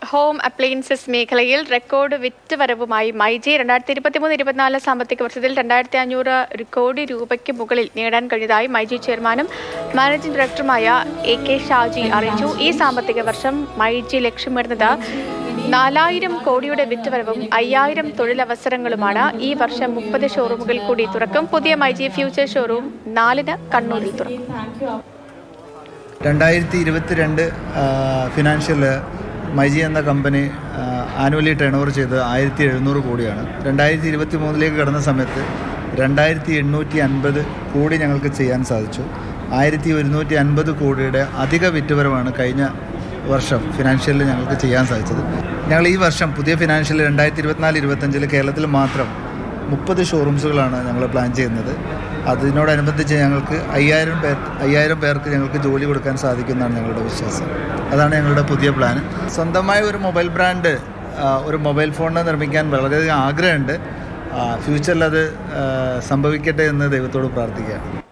home appliances മേഖലയിൽ record വിറ്റുവരവുമായി myG രണ്ടായിരത്തി ഇരുപത്തിമൂന്ന് ഇരുപത്തിനാല് സാമ്പത്തിക വർഷത്തിൽ രണ്ടായിരത്തി അഞ്ഞൂറ് കോടി രൂപയ്ക്ക് മുകളിൽ നേടാൻ കഴിഞ്ഞതായി മൈജി ചെയർമാനും മാനേജിംഗ് ഡയറക്ടറുമായ എ കെ ഷാജി അറിയിച്ചു ഈ സാമ്പത്തിക വർഷം മൈജി ലക്ഷ്യമിടുന്നത് നാലായിരം കോടിയുടെ വിറ്റുവരവും അയ്യായിരം തൊഴിലവസരങ്ങളുമാണ് ഈ വർഷം മുപ്പത് ഷോറൂമുകൾ കൂടി തുറക്കും പുതിയ മൈജി ഫ്യൂച്ചർ ഷോറൂം നാലിന് കണ്ണൂരിൽ തുറക്കും രണ്ടായിരത്തി ഇരുപത്തിരണ്ട് ഫിനാൻഷ്യൽ മൈജി എന്ന കമ്പനി ആനുവലി ടേൺ ഓവർ ചെയ്ത് ആയിരത്തി എഴുന്നൂറ് കോടിയാണ് രണ്ടായിരത്തി ഇരുപത്തി മൂന്നിലേക്ക് കടന്ന സമയത്ത് രണ്ടായിരത്തി എണ്ണൂറ്റി അൻപത് കോടി ഞങ്ങൾക്ക് ചെയ്യാൻ സാധിച്ചു ആയിരത്തി ഒരുന്നൂറ്റി അൻപത് കോടിയുടെ അധിക വിറ്റുവരവാണ് കഴിഞ്ഞ വർഷം ഫിനാൻഷ്യലിൽ ഞങ്ങൾക്ക് ചെയ്യാൻ സാധിച്ചത് ഞങ്ങൾ ഈ വർഷം പുതിയ ഫിനാൻഷ്യൽ രണ്ടായിരത്തി ഇരുപത്തിനാല് ഇരുപത്തഞ്ചിൽ കേരളത്തിൽ മാത്രം മുപ്പത് ഷോറൂംസുകളാണ് ഞങ്ങൾ പ്ലാൻ ചെയ്യുന്നത് അതിനോടനുബന്ധിച്ച് ഞങ്ങൾക്ക് അയ്യായിരം പേർ അയ്യായിരം പേർക്ക് ഞങ്ങൾക്ക് ജോലി കൊടുക്കാൻ സാധിക്കുമെന്നാണ് ഞങ്ങളുടെ വിശ്വാസം അതാണ് ഞങ്ങളുടെ പുതിയ പ്ലാൻ സ്വന്തമായ ഒരു മൊബൈൽ ബ്രാൻഡ് ആ, ഒരു മൊബൈൽ ഫോൺ നിർമ്മിക്കാൻ വളരെയധികം ആഗ്രഹമുണ്ട് ഫ്യൂച്ചറിൽ അത് ആ, സംഭവിക്കട്ടെ എന്ന് ദൈവത്തോട് പ്രാർത്ഥിക്കുകയാണ്